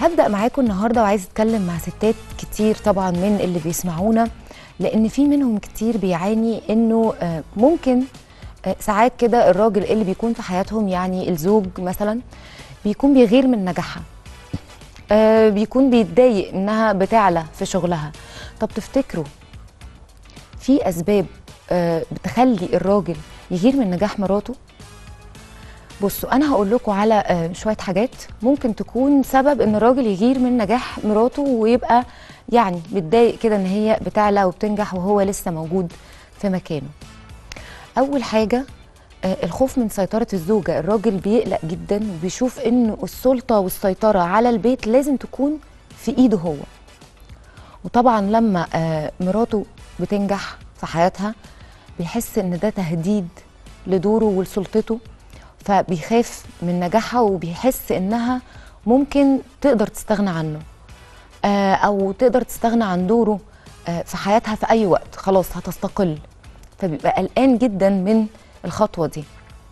هبدأ معاكم النهارده وعايز اتكلم مع ستات كتير طبعا من اللي بيسمعونا لان في منهم كتير بيعاني انه آه، ممكن آه، ساعات كده الراجل اللي بيكون في حياتهم يعني الزوج مثلا بيكون بيغير من نجاحها آه، بيكون بيتضايق انها بتعلى في شغلها طب تفتكروا في اسباب آه، بتخلي الراجل يغير من نجاح مراته بصوا انا هقول لكم على آه، شويه حاجات ممكن تكون سبب ان الراجل يغير من نجاح مراته ويبقى يعني متضايق كده ان هي بتعلى وبتنجح وهو لسه موجود في مكانه اول حاجه آه، الخوف من سيطره الزوجه الراجل بيقلق جدا وبيشوف انه السلطه والسيطره على البيت لازم تكون في ايده هو وطبعا لما آه، مراته بتنجح في حياتها بيحس ان ده تهديد لدوره ولسلطته فبيخاف من نجاحها وبيحس انها ممكن تقدر تستغنى عنه آه، او تقدر تستغنى عن دوره آه، في حياتها في اي وقت خلاص هتستقل فبيبقى قلقان جدا من الخطوه دي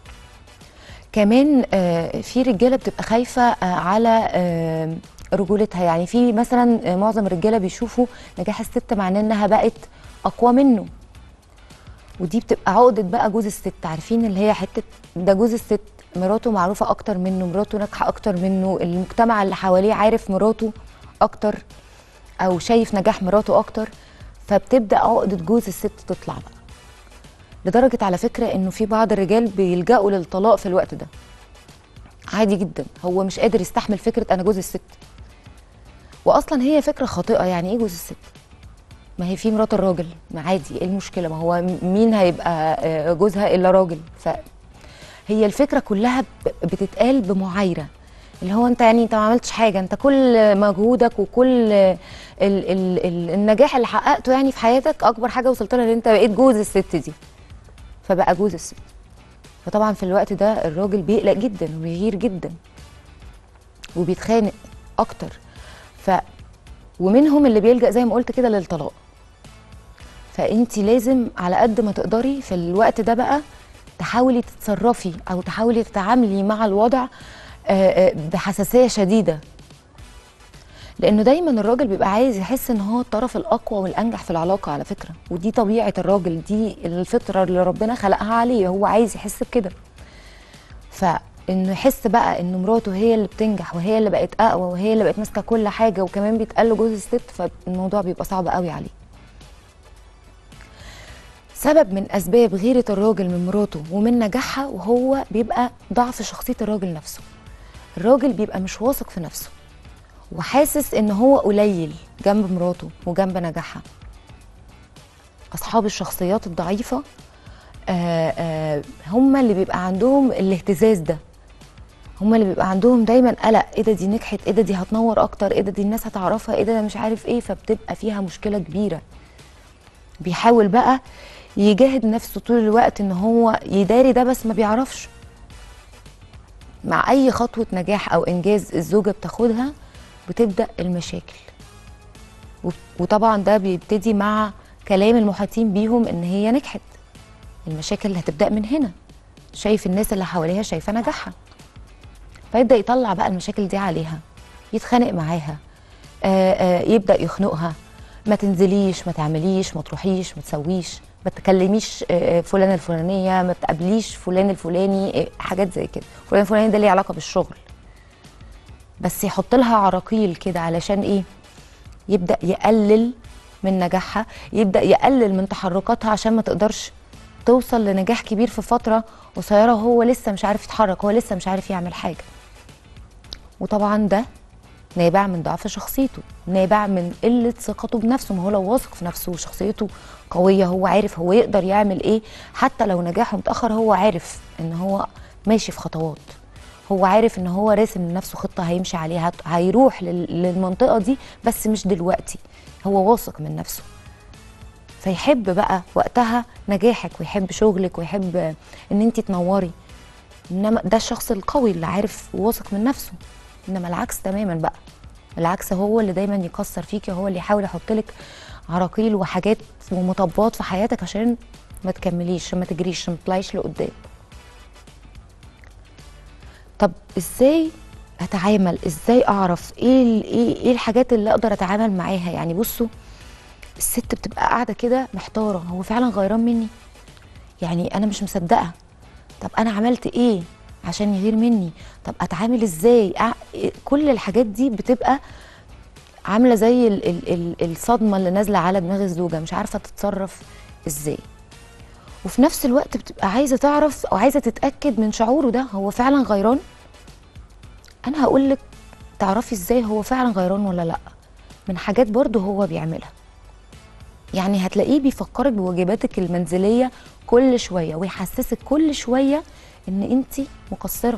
كمان آه، في رجاله بتبقى خايفه آه، على آه، رجولتها يعني في مثلا آه، معظم الرجاله بيشوفوا نجاح الست معناه انها بقت اقوى منه ودي بتبقى عقدة بقى جوز الست عارفين اللي هي حتة ده جوز الست مراته معروفة أكتر منه مراته ناجحة أكتر منه المجتمع اللي حواليه عارف مراته أكتر أو شايف نجاح مراته أكتر فبتبدأ عقدة جوز الست تطلع بقى لدرجة على فكرة إنه في بعض الرجال بيلجأوا للطلاق في الوقت ده عادي جدا هو مش قادر يستحمل فكرة أنا جوز الست وأصلا هي فكرة خاطئة يعني إيه جوز الست ما هي في مرات الراجل ما عادي ايه المشكله ما هو مين هيبقى آه، جوزها الا راجل فهي الفكره كلها ب- بتتقال بمعايره اللي هو انت يعني انت ما عملتش حاجه انت كل مجهودك وكل ال ال ال النجاح اللي حققته يعني في حياتك اكبر حاجه وصلت لها ان انت بقيت جوز الست دي فبقى جوز الست فطبعا في الوقت ده الراجل بيقلق جدا وبيغير جدا وبيتخانق اكتر ف ومنهم اللي بيلجأ زي ما قلت كده للطلاق فانت لازم على قد ما تقدري في الوقت ده بقى تحاولي تتصرفي او تحاولي تتعاملي مع الوضع آه، آه، بحساسيه شديده لانه دايما الراجل بيبقى عايز يحس ان هو الطرف الاقوى والانجح في العلاقه على فكره ودي طبيعه الراجل دي الفطره اللي ربنا خلقها عليه هو عايز يحس بكده فانه يحس بقى ان مراته هي اللي بتنجح وهي اللي بقت اقوى وهي اللي بقت ماسكه كل حاجه وكمان بيتقال له جوز الست فالموضوع بيبقى صعب قوي عليه سبب من اسباب غيره الراجل من مراته ومن نجاحها وهو بيبقى ضعف شخصيه الراجل نفسه الراجل بيبقى مش واثق في نفسه وحاسس ان هو قليل جنب مراته وجنب نجاحها اصحاب الشخصيات الضعيفه آه آه هم اللي بيبقى عندهم الاهتزاز ده هم اللي بيبقى عندهم دايما قلق ايه ده دي نجحت ايه ده دي هتنور اكتر ايه ده دي الناس هتعرفها ايه ده ده مش عارف ايه فبتبقى فيها مشكله كبيره بيحاول بقى يجاهد نفسه طول الوقت ان هو يداري ده بس ما بيعرفش مع اي خطوه نجاح او انجاز الزوجه بتاخدها بتبدا المشاكل و- وطبعا ده بيبتدي مع كلام المحيطين بيهم ان هي نجحت المشاكل اللي هتبدا من هنا شايف الناس اللي حواليها شايفه نجاحها فيبدا يطلع بقى المشاكل دي عليها يتخانق معاها آآ آآ يبدا يخنقها ما تنزليش ما تعمليش ما تروحيش ما تسويش ما تكلميش آه، فلانه الفلانيه ما تقابليش فلان الفلاني آه، حاجات زي كده فلان الفلاني ده ليه علاقه بالشغل بس يحط لها عراقيل كده علشان ايه يبدا يقلل من نجاحها يبدا يقلل من تحركاتها عشان ما تقدرش توصل لنجاح كبير في فتره قصيره وهو لسه مش عارف يتحرك هو لسه مش عارف يعمل حاجه وطبعا ده نابع من ضعف شخصيته نابع من قلة ثقته بنفسه ما هو لو واثق في نفسه وشخصيته قوية هو عارف هو يقدر يعمل ايه حتى لو نجاحه متأخر هو عارف ان هو ماشي في خطوات هو عارف ان هو راسم لنفسه خطة هيمشي عليها هت- هيروح لل- للمنطقة دي بس مش دلوقتي هو واثق من نفسه فيحب بقى وقتها نجاحك ويحب شغلك ويحب ان انت تنوري انما ده الشخص القوي اللي عارف وواثق من نفسه انما العكس تماما بقى العكس هو اللي دايما يكسر فيكي هو اللي يحاول يحط لك عراقيل وحاجات ومطبات في حياتك عشان ما تكمليش عشان ما تجريش عشان ما تطلعيش لقدام طب ازاي اتعامل ازاي اعرف ايه ال- ايه ايه الحاجات اللي اقدر اتعامل معاها يعني بصوا الست بتبقى قاعده كده محتاره هو فعلا غيران مني يعني انا مش مصدقه طب انا عملت ايه عشان يغير مني طب اتعامل ازاي أع- كل الحاجات دي بتبقى عامله زي ال ال ال الصدمه اللي نازله على دماغ الزوجه مش عارفه تتصرف ازاي وفي نفس الوقت بتبقى عايزه تعرف او عايزه تتاكد من شعوره ده هو فعلا غيران انا هقول لك تعرفي ازاي هو فعلا غيران ولا لا من حاجات برضه هو بيعملها يعني هتلاقيه بيفكرك بواجباتك المنزليه كل شويه ويحسسك كل شويه ان انت مقصره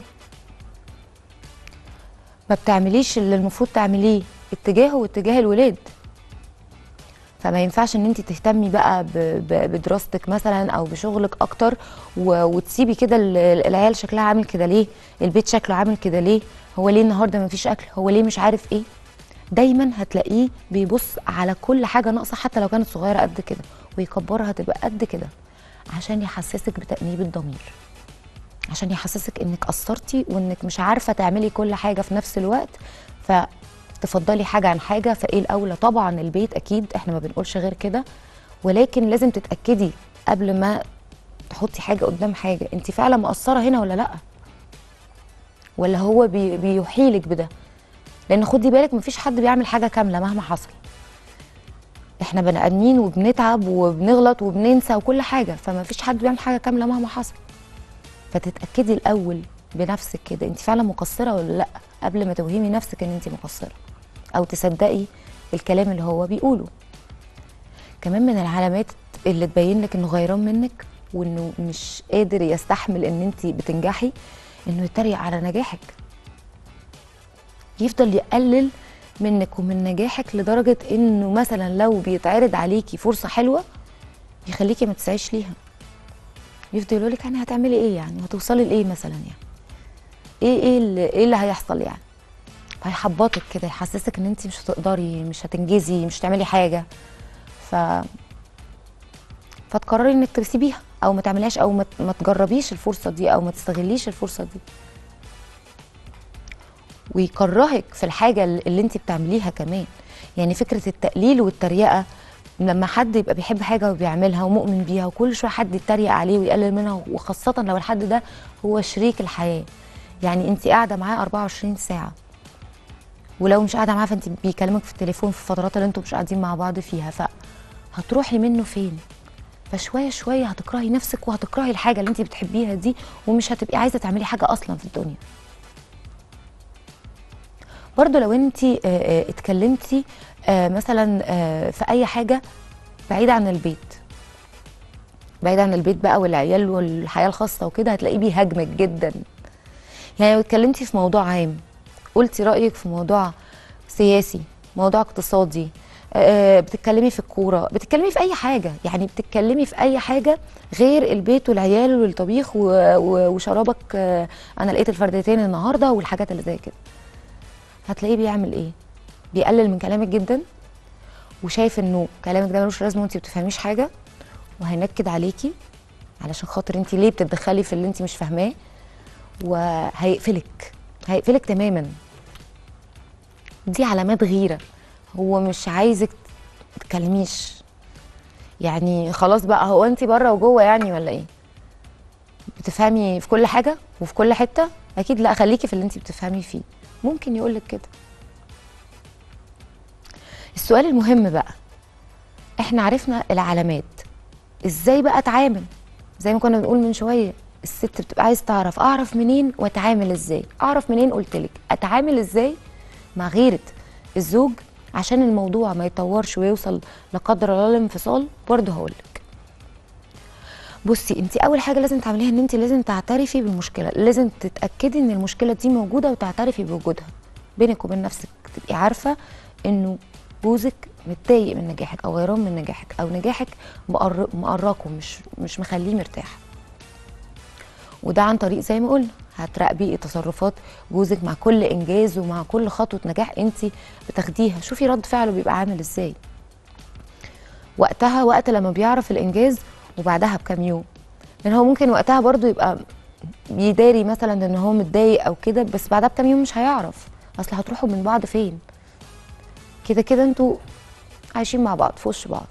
ما بتعمليش اللي المفروض تعمليه اتجاهه واتجاه الولاد فما ينفعش ان انت تهتمي بقى ب- ب- بدراستك مثلا او بشغلك اكتر و- وتسيبي كده ال- العيال شكلها عامل كده ليه البيت شكله عامل كده ليه هو ليه النهارده ما فيش اكل هو ليه مش عارف ايه دايما هتلاقيه بيبص على كل حاجه ناقصه حتى لو كانت صغيره قد كده ويكبرها تبقى قد كده عشان يحسسك بتأنيب الضمير عشان يحسسك انك قصرتي وانك مش عارفه تعملي كل حاجه في نفس الوقت فتفضلي حاجه عن حاجه فايه الاولى طبعا البيت اكيد احنا ما بنقولش غير كده ولكن لازم تتاكدي قبل ما تحطي حاجه قدام حاجه انت فعلا مقصره هنا ولا لا ولا هو بي بيوحيلك بده لان خدي بالك مفيش حد بيعمل حاجه كامله مهما حصل احنا بني ادمين وبنتعب وبنغلط وبننسى وكل حاجه فما فيش حد بيعمل حاجه كامله مهما حصل فتتاكدي الاول بنفسك كده انت فعلا مقصره ولا لا قبل ما توهمي نفسك ان انت مقصره او تصدقي الكلام اللي هو بيقوله كمان من العلامات اللي تبين لك انه غيران منك وانه مش قادر يستحمل ان انت بتنجحي انه يتريق على نجاحك يفضل يقلل منك ومن نجاحك لدرجه انه مثلا لو بيتعرض عليكي فرصه حلوه يخليكي ما تسعيش ليها يفضل يقول لك يعني هتعملي ايه يعني هتوصلي لايه مثلا يعني ايه ايه اللي, إيه اللي هيحصل يعني هيحبطك كده يحسسك ان انت مش هتقدري مش هتنجزي مش هتعملي حاجه ف فتقرري انك تسيبيها او ما تعمليهاش او ما ما تجربيش الفرصه دي او ما تستغليش الفرصه دي ويكرهك في الحاجه اللي انت بتعمليها كمان يعني فكره التقليل والتريقه لما حد يبقى بيحب حاجه وبيعملها ومؤمن بيها وكل شويه حد يتريق عليه ويقلل منها وخاصه لو الحد ده هو شريك الحياه يعني انت قاعده معاه 24 ساعه ولو مش قاعده معاه فانت بيكلمك في التليفون في الفترات اللي انتوا مش قاعدين مع بعض فيها فهتروحي منه فين فشويه شويه هتكرهي نفسك وهتكرهي الحاجه اللي انت بتحبيها دي ومش هتبقي عايزه تعملي حاجه اصلا في الدنيا برضو لو انت اتكلمتي آه، مثلا آه، في اي حاجه بعيده عن البيت بعيد عن البيت بقى والعيال والحياه الخاصه وكده هتلاقيه بيهاجمك جدا يعني لو اتكلمتي في موضوع عام قلتي رايك في موضوع سياسي موضوع اقتصادي آه، بتتكلمي في الكوره بتتكلمي في اي حاجه يعني بتتكلمي في اي حاجه غير البيت والعيال والطبيخ و- و- وشرابك آه، انا لقيت الفردتين النهارده والحاجات اللي زي كده هتلاقيه بيعمل ايه بيقلل من كلامك جدا وشايف انه كلامك ده ملوش لازمه وانت بتفهميش حاجه وهينكد عليكي علشان خاطر انت ليه بتتدخلي في اللي انت مش فاهماه وهيقفلك هيقفلك تماما دي علامات غيره هو مش عايزك تتكلميش يعني خلاص بقى هو انت بره وجوه يعني ولا ايه بتفهمي في كل حاجه وفي كل حته اكيد لا خليكي في اللي انت بتفهمي فيه ممكن يقولك كده السؤال المهم بقى احنا عرفنا العلامات ازاي بقى اتعامل زي ما كنا بنقول من شويه الست بتبقى عايز تعرف اعرف منين واتعامل ازاي اعرف منين قلتلك اتعامل ازاي مع غيره الزوج عشان الموضوع ما يتطورش ويوصل لا قدر الله للانفصال برضه هقولك بصي انت اول حاجه لازم تعمليها ان انت لازم تعترفي بالمشكله لازم تتاكدي ان المشكله دي موجوده وتعترفي بوجودها بينك وبين نفسك تبقي عارفه انه جوزك متضايق من نجاحك او غيران من نجاحك او نجاحك مقر- مقرقه مش مش مخليه مرتاح وده عن طريق زي ما قلنا هتراقبي تصرفات جوزك مع كل انجاز ومع كل خطوه نجاح انت بتاخديها شوفي رد فعله بيبقى عامل ازاي وقتها وقت لما بيعرف الانجاز وبعدها بكام يوم لان هو ممكن وقتها برضو يبقى يداري مثلا ان هو متضايق او كده بس بعدها بكام يوم مش هيعرف اصل هتروحوا من بعض فين كده كده انتوا عايشين مع بعض في وش بعض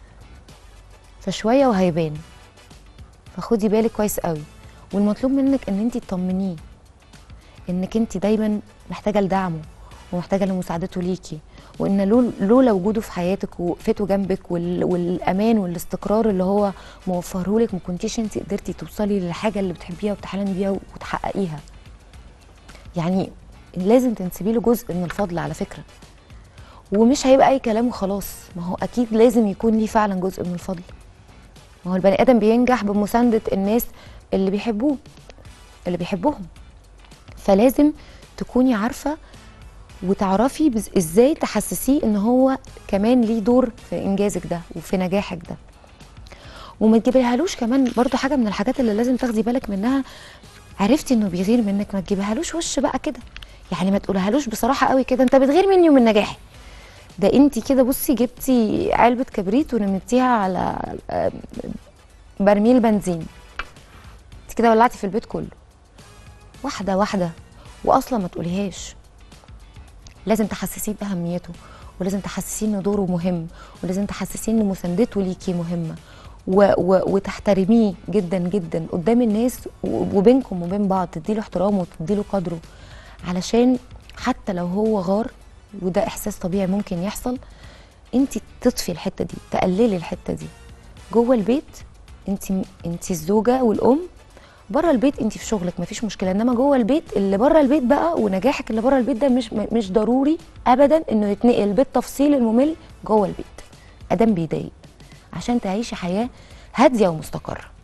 فشويه وهيبان فخدي بالك كويس قوي والمطلوب منك ان انت تطمنيه انك انت دايما محتاجه لدعمه ومحتاجه لمساعدته ليكي وان لول- لولا وجوده في حياتك ووقفته جنبك وال... والامان والاستقرار اللي هو موفره لك ما كنتيش انت قدرتي توصلي للحاجه اللي بتحبيها وبتحلمي بيها وتحققيها يعني لازم تنسبي له جزء من الفضل على فكره ومش هيبقى اي كلام وخلاص ما هو اكيد لازم يكون ليه فعلا جزء من الفضل ما هو البني ادم بينجح بمسانده الناس اللي بيحبوه اللي بيحبوهم فلازم تكوني عارفه وتعرفي بز- ازاي تحسسيه ان هو كمان ليه دور في انجازك ده وفي نجاحك ده وما تجيبيهالوش كمان برضو حاجه من الحاجات اللي لازم تاخدي بالك منها عرفتي انه بيغير منك ما تجيبيهالوش وش بقى كده يعني ما تقولهالوش بصراحه قوي كده انت بتغير مني ومن نجاحي ده انت كده بصي جبتي علبه كبريت ونمتيها على آه، برميل بنزين انت كده ولعتي في البيت كله واحده واحده واصلا ما تقوليهاش لازم تحسسيه باهميته ولازم تحسسيه ان دوره مهم ولازم تحسسيه ان مساندته ليكي مهمه و و وتحترميه جدا جدا قدام الناس و- وبينكم وبين بعض تديله احترامه وتديله قدره علشان حتى لو هو غار وده احساس طبيعي ممكن يحصل انت تطفي الحته دي تقللي الحته دي جوه البيت انت انت الزوجه والام بره البيت انت في شغلك مفيش مشكله انما جوه البيت اللي بره البيت بقى ونجاحك اللي بره البيت ده مش مش ضروري ابدا انه يتنقل بالتفصيل الممل جوه البيت ادام بيضايق عشان تعيشي حياه هاديه ومستقره